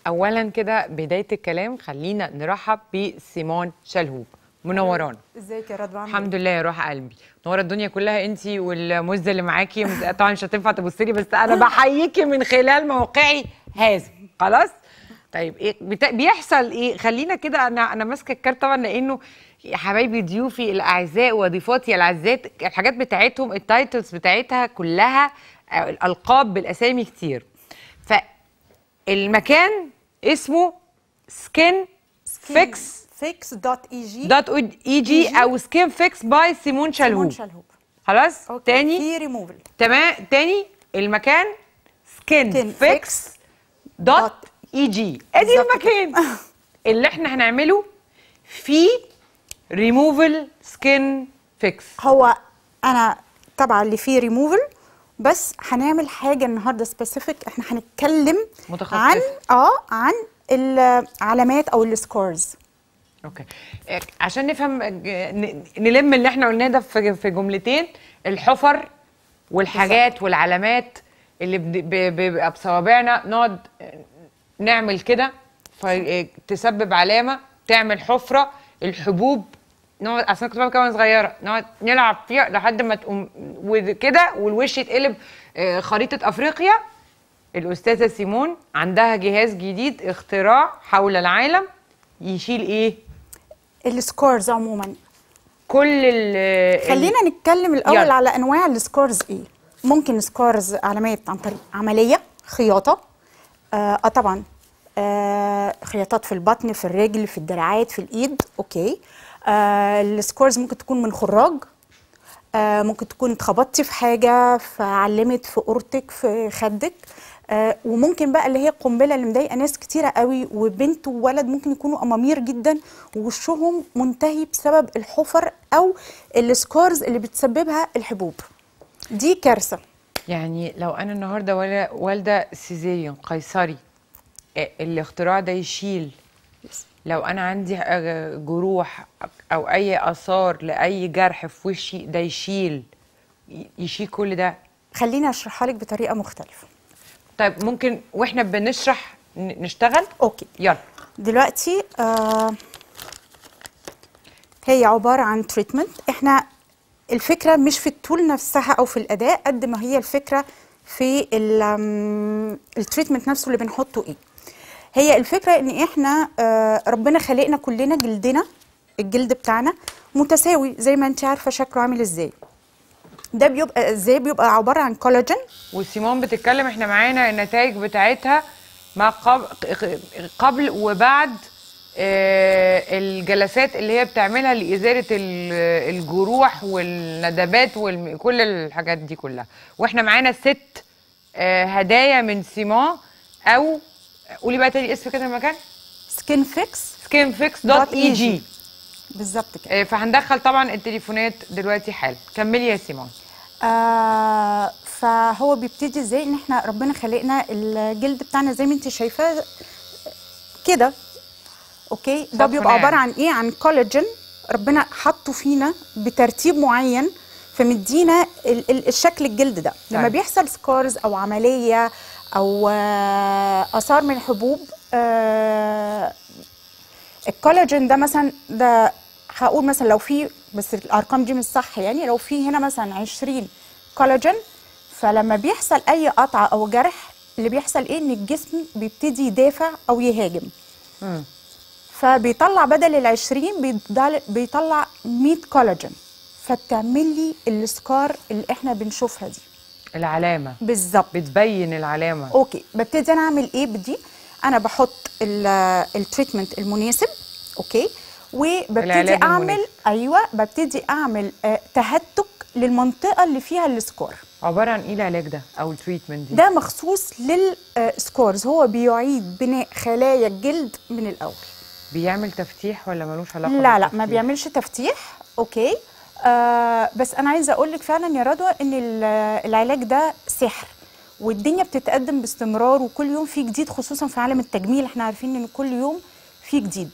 اولا كده بدايه الكلام خلينا نرحب بسيمون شلهوب منورانا ازيك يا رضوى عامله الحمد لله يا روح قلبي منوره الدنيا كلها انت والمزه اللي معاكي مز- طبعا مش هتنفع تبصي لي بس انا بحييكي من خلال موقعي هذا خلاص طيب ايه بتا... بيحصل ايه خلينا كده انا انا ماسكه الكارت طبعا لانه يا حبايبي ضيوفي الاعزاء وضيفاتي العزات الحاجات بتاعتهم التايتلز بتاعتها كلها آه، الالقاب بالاسامي كتير فالمكان اسمه سكين فيكس فيكس دوت اي جي دوت اي جي او سكين فيكس باي سيمون شلهوب شلهوب خلاص أوكي. تاني في ريموفل تمام تاني المكان سكين سكين فيكس فيكس دوت دوت اي جي ادي بالظبط المكان اللي احنا هنعمله في ريموفل سكين فيكس هو انا طبعا اللي فيه ريموفل بس هنعمل حاجه النهارده سبيسيفيك احنا هنتكلم متخصصة. عن اه عن العلامات او السكورز اوكي إيه، عشان نفهم ج- ن- نلم اللي احنا قلناه ده في في جملتين الحفر والحاجات والعلامات اللي بد- ب- ب- بيبقى بصوابعنا نقعد نعمل كده فتسبب علامه تعمل حفره الحبوب نقعد اصل أنا كنت بعمل كده وانا صغيره نقعد نلعب فيها لحد ما تقوم وكده والوش يتقلب آه، خريطه افريقيا الاستاذه سيمون عندها جهاز جديد اختراع حول العالم يشيل ايه السكورز عموما كل ال خلينا نتكلم الاول يلا. على انواع السكورز ايه ممكن سكورز علامات عن طريق عمليه خياطه اه, آه طبعا آه خياطات في البطن في الرجل في الدراعات في الايد اوكي آه السكورز ممكن تكون من خراج آه ممكن تكون اتخبطتي في حاجه فعلمت في قرطك في خدك آه وممكن بقى اللي هي القنبله اللي مضايقه ناس كتيره قوي وبنت وولد ممكن يكونوا امامير جدا ووشهم منتهي بسبب الحفر او السكارز اللي بتسببها الحبوب دي كارثه يعني لو انا النهارده ولا والده سيزيريان قيصري آه، الاختراع ده يشيل لو انا عندي آه، جروح او اي اثار لاي جرح في وشي ده يشيل ي- يشيل كل ده خليني اشرحها لك بطريقه مختلفه طيب ممكن واحنا بنشرح ن- نشتغل اوكي يلا دلوقتي آه هي عبارة عن تريتمنت احنا الفكرة مش في التول نفسها او في الاداء قد ما هي الفكرة في التريتمنت نفسه اللي بنحطه ايه هي الفكرة ان احنا آه ربنا خلقنا كلنا جلدنا الجلد بتاعنا متساوي زي ما انت عارفة شكله عامل ازاي ده بيبقى ازاي بيبقى عبارة عن كولاجين وسيمون بتتكلم احنا معانا النتائج بتاعتها ما قبل, قبل وبعد آه، الجلسات اللي هي بتعملها لإزالة ال- الجروح والندبات وكل الحاجات دي كلها واحنا معانا ست آه، هدايا من سيمون او قولي بقى تاني اسم كده المكان سكين فيكس سكين فيكس دوت اي جي بالظبط كده فهندخل طبعا التليفونات دلوقتي حالا كملي يا سيمون آه فهو بيبتدي ازاي ان احنا ربنا خلقنا الجلد بتاعنا زي ما انت شايفاه كده اوكي ده سطح بيبقى عباره ناعم. عن ايه عن كولاجين ربنا حطه فينا بترتيب معين فمدينا ال- ال- الشكل الجلد ده لما طيب. بيحصل سكارز او عمليه او آه، اثار من الحبوب آه، الكولاجين ده مثلا ده هقول مثلا لو في بس الارقام دي مش صح يعني لو في هنا مثلا 20 كولاجين فلما بيحصل اي قطعه او جرح اللي بيحصل ايه ان الجسم بيبتدي يدافع او يهاجم مم. فبيطلع بدل ال 20 بيضل- بيطلع 100 كولاجين فبتعمل لي السكار اللي احنا بنشوفها دي العلامه بالظبط بتبين العلامه اوكي ببتدي انا اعمل ايه بدي انا بحط ال- التريتمنت المناسب اوكي وببتدي العلاج اعمل المناسب. ايوه ببتدي اعمل آه، تهتك للمنطقه اللي فيها السكور عباره عن ايه العلاج ده او التريتمنت دي ده مخصوص للسكورز هو بيعيد بناء خلايا الجلد من الاول بيعمل تفتيح ولا ملوش علاقه لا لا ما بالتفتيح؟ بيعملش تفتيح اوكي آه بس انا عايزه اقول لك فعلا يا رضوى ان ال- العلاج ده سحر والدنيا بتتقدم باستمرار وكل يوم في جديد خصوصا في عالم التجميل احنا عارفين ان كل يوم في جديد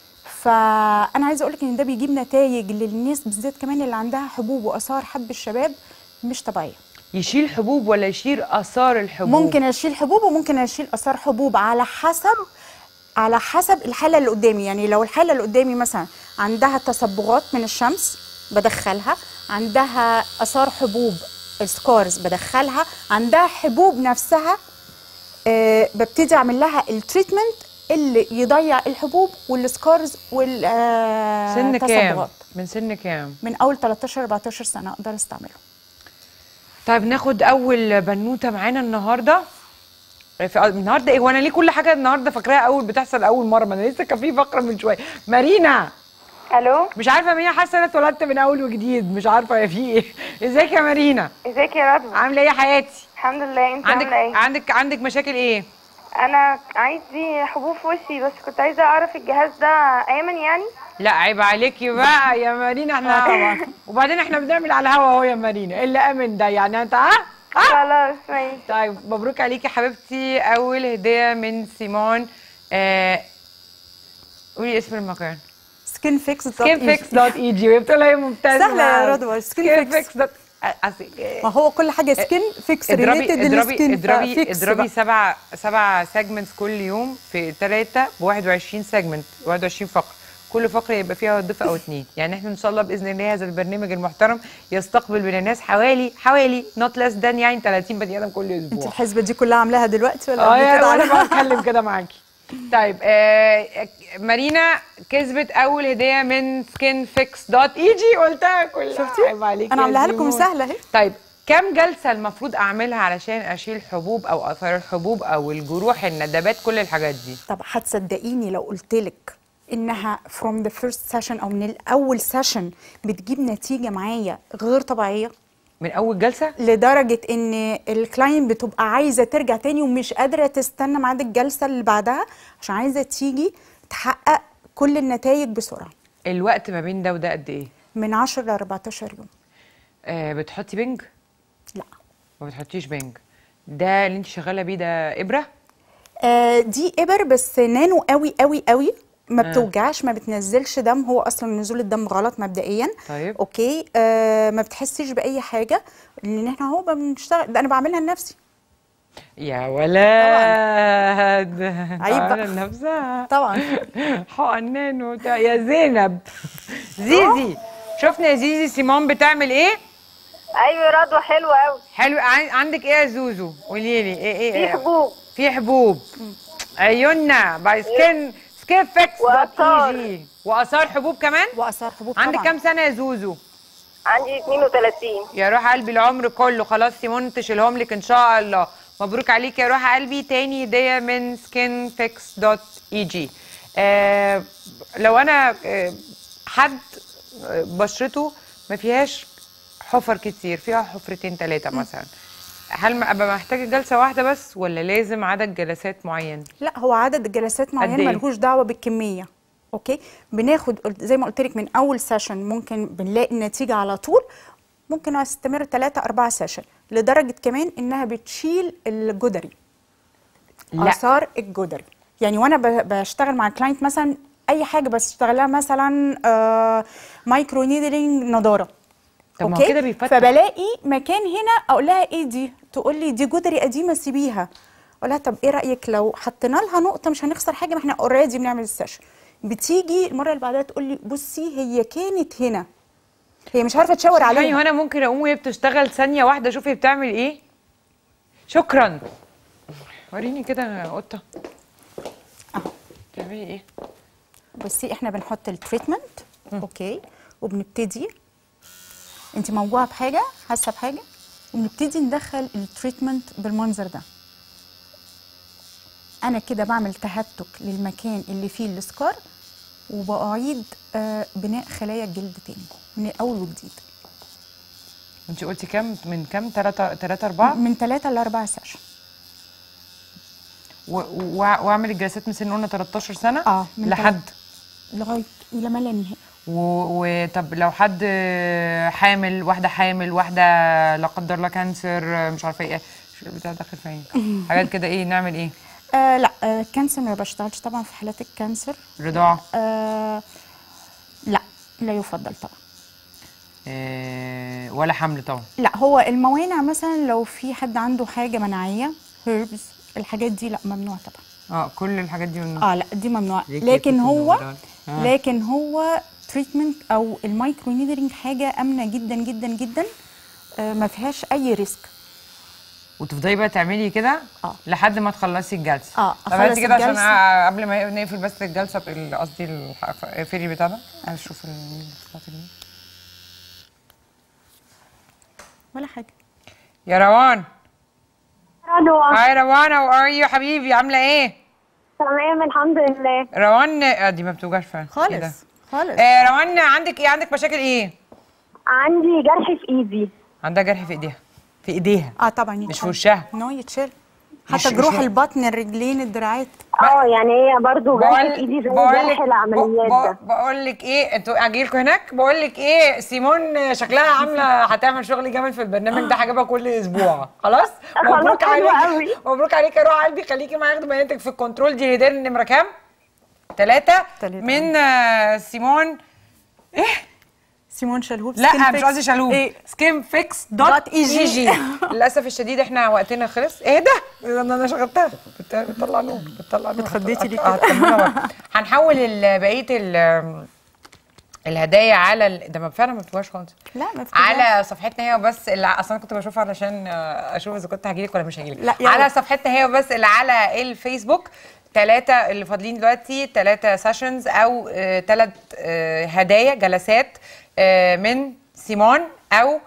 فانا عايزه اقول لك ان ده بيجيب نتائج للناس بالذات كمان اللي عندها حبوب واثار حب الشباب مش طبيعيه يشيل حبوب ولا يشيل اثار الحبوب ممكن اشيل حبوب وممكن اشيل اثار حبوب على حسب على حسب الحاله اللي قدامي يعني لو الحاله اللي قدامي مثلا عندها تصبغات من الشمس بدخلها عندها اثار حبوب سكارز بدخلها عندها حبوب نفسها آه ببتدي اعمل لها التريتمنت اللي يضيع الحبوب والسكارز سن كام والتصبغات من سن كام من اول 13 14 سنه اقدر استعمله طيب ناخد اول بنوته معانا النهارده في النهارده ايه وانا ليه كل حاجه النهارده فاكراها اول بتحصل اول مره ما انا لسه كان في فقره من شويه مارينا الو مش عارفه مين حاسه انا اتولدت من اول وجديد مش عارفه يا في ايه ازيك يا مارينا ازيك يا رضوى عامله ايه يا حياتي الحمد لله انت عندك عامله ايه عندك عندك مشاكل ايه انا عايزه حبوب في وشي بس كنت عايزه اعرف الجهاز ده امن يعني لا عيب عليكي بقى يا مارينا احنا وبعدين احنا بنعمل على الهوا اهو يا مارينا اللي امن ده يعني انت ها ها خلاص ماشي طيب مبروك عليكي حبيبتي اول هديه من سيمون آه قولي اسم المكان سكين فيكس سكين فيكس دوت اي جي وهي بتقول هي ممتازه سهلة يا معاها. رضوى، سكين سكين فيكس. فيكس دوت ما هو كل حاجه سكين فيكس اضربي ريليتد اضربي للسكين اضربي فيكس اضربي سبع سبع سيجمنتس كل يوم في ثلاثة ب 21 سيجمنت 21 فقرة كل فقرة يبقى فيها ضيف او اتنين يعني احنا ان شاء الله باذن الله هذا البرنامج المحترم يستقبل من الناس حوالي حوالي نوت ليس ذان يعني 30 بني ادم كل انت اسبوع الحسبه دي كلها عاملاها دلوقتي ولا اه قبل يا كده وانا على بتكلم كده معاكي طيب آه مارينا كسبت اول هديه من سكين فيكس دوت اي جي قلتها كلها شفتي؟ عيب عليكي انا يا عاملاها لكم سيمون. سهله اهي طيب كم جلسة المفروض أعملها علشان أشيل حبوب أو آثار الحبوب أو الجروح الندبات كل الحاجات دي؟ طب هتصدقيني لو قلت لك انها from the first session او من الاول سيشن بتجيب نتيجه معايا غير طبيعيه من أول جلسة؟ لدرجه ان الكلاين بتبقى عايزه ترجع تاني ومش قادره تستنى ميعاد الجلسه اللي بعدها عشان عايزه تيجي تحقق كل النتائج بسرعه الوقت ما بين ده وده قد إيه؟ من 10 ل 14 يوم آه بتحطي بنج؟ لا ما بتحطيش بنج ده اللي أنت شغالة بيه ده إبرة؟ آه دي ابر بس نانو قوي قوي قوي ما بتوجعش ما بتنزلش دم هو اصلا نزول الدم غلط مبدئيا طيب. اوكي آه ما بتحسيش باي حاجه لان احنا اهو بنشتغل ده انا بعملها لنفسي يا ولد عيب بقى. على نفسها طبعا حقن نانو بتاع- يا زينب زيزي شفنا يا زيزي سيمون بتعمل ايه؟ ايوه يا رضوى حلوه قوي حلو عن- عندك ايه يا زوزو؟ قولي لي ايه ايه في إيه؟ حبوب في حبوب عيوننا باي سكين سكين فيكس وآثار. واثار حبوب كمان واثار حبوب عندك طبعا كام سنه يا زوزو عندي 32 يا روح قلبي العمر كله خلاص سيمون تشيلهم لك ان شاء الله مبروك عليك يا روح قلبي تاني هديه من سكين فيكس دوت اي جي آه لو انا آه حد آه، بشرته ما فيهاش حفر كتير فيها حفرتين ثلاثه مثلا هل ما- ابقى محتاجه جلسه واحده بس ولا لازم عدد جلسات معين لا هو عدد الجلسات معين إيه؟ ملهوش دعوه بالكميه اوكي بناخد قلت- زي ما قلت لك من اول سيشن ممكن بنلاقي النتيجه على طول ممكن استمر 3 4 سيشن لدرجه كمان انها بتشيل الجدري لا. اثار الجدري يعني وانا ب- بشتغل مع كلاينت مثلا اي حاجه بشتغلها مثلا آه مايكرو نيدلينج نضاره طب ما هو كده بيفتح فبلاقي مكان هنا اقول لها ايه دي تقول لي دي جدري قديمه سيبيها اقول لها طب ايه رايك لو حطينا لها نقطه مش هنخسر حاجه ما احنا اوريدي بنعمل السيشن بتيجي المره اللي بعدها تقول لي بصي هي كانت هنا هي مش عارفه تشاور يعني عليها وانا ممكن اقوم وهي بتشتغل ثانيه واحده اشوف هي بتعمل ايه شكرا وريني كده يا قطه اهو بتعملي ايه بصي احنا بنحط التريتمنت اوكي وبنبتدي انت موجوعه بحاجه حاسه بحاجه وبنبتدي ندخل التريتمنت بالمنظر ده انا كده بعمل تهتك للمكان اللي فيه السكار وبأعيد آه بناء خلايا الجلد تاني من الاول وجديد انت قلتي كام من كام 3 3 4 من 3 ل 4 سيشن واعمل الجلسات من سن قلنا 13 سنه اه من لحد لغايه الى ما لا نهائي و- وطب لو حد حامل واحده حامل واحده لا قدر الله كانسر مش عارفه ايه شو البتاع داخل فين حاجات كده ايه نعمل ايه آه لا آه كانسر ما بشتغلش طبعا في حالات الكانسر رضاعه آه لا لا يفضل طبعا آه ولا حمل طبعا لا هو الموانع مثلا لو في حد عنده حاجه مناعيه هيربز الحاجات دي لا ممنوع طبعا اه كل الحاجات دي ممنوعه اه لا دي ممنوع ليه كده لكن كنت هو ممنوعة؟ آه. لكن هو تريتمنت او المايكرو نيدرينج حاجه امنه جدا جدا جدا آه ما فيهاش اي ريسك وتفضلي بقى تعملي كده اه. لحد ما تخلصي الجلسه اه، طب أخلص انت كده عشان الجلسة. آه، قبل ما نقفل بس الجلسه ال- قصدي الح- الفيري بتاعنا عايز اشوف ال- بتاعت ال- ولا حاجه يا روان الو هاي روان هاو ار يو حبيبي عامله ايه تمام الحمد لله روان آه، دي ما بتوجعش فعلا إيه ده؟ خالص خالص آه روان عندك ايه عندك مشاكل ايه عندي جرح في ايدي عندها جرح في ايديها في ايديها اه طبعا مش في يتشال. وشها نو يتشال مش- حتى جروح مش- البطن الرجلين الدراعات اه يعني هي برضو جرح في ايدي زي جرح العمليات ده بقول لك ايه انتوا اجي لكم هناك بقول لك ايه سيمون شكلها عامله هتعمل شغل جامد في البرنامج ده هجيبها كل اسبوع خلاص خلاص، مبروك حلو عليك قوي. مبروك عليك يا روح قلبي خليكي معايا ياخدوا بياناتك في الكنترول دي هيدان نمره كام؟ ثلاثة تلاتة. من آه، سيمون سيمون شلهوب لا سكين مش فيكس. قصدي شالوم ايه سكين فيكس دوت اي جي جي للاسف الشديد احنا وقتنا خلص ايه ده انا انا شغلتها بت- بتطلع نور بتطلع نور اتخضيتي ليه هت- كده؟ هتكملها بقى. هنحول ال- بقيه ال- الهدايا على ال- ده ما فعلا ما بتبقاش خالص لا ما افتكرش. على صفحتنا هي وبس اللي اصلا أنا كنت بشوفها علشان آه، اشوف اذا كنت هجيلك ولا مش هجيلك لا، يلا. على صفحتنا هي وبس اللي على الفيسبوك ثلاثة اللي فاضلين دلوقتي ثلاثة سيشنز أو ثلاث هدايا جلسات آه، من سيمون أو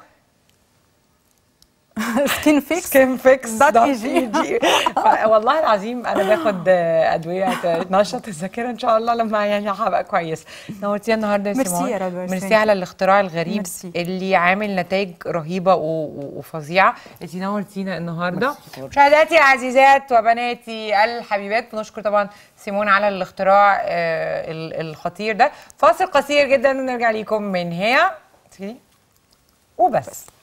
سكين فيكس سكين فيكس دوت دوت إي جي. إي جي. والله العظيم انا باخد آه، ادويه تنشط الذاكره ان شاء الله لما يعني هبقى كويس نورتينا النهارده يا ميرسي سيمون يا رضوى، ميرسي thank على الاختراع الغريب ميرسي. اللي عامل نتائج رهيبه و- و- وفظيعه انت نورتينا النهارده مشاهداتي العزيزات وبناتي الحبيبات بنشكر طبعا سيمون على الاختراع آه، ال- الخطير ده فاصل قصير جدا ونرجع ليكم من هنا وبس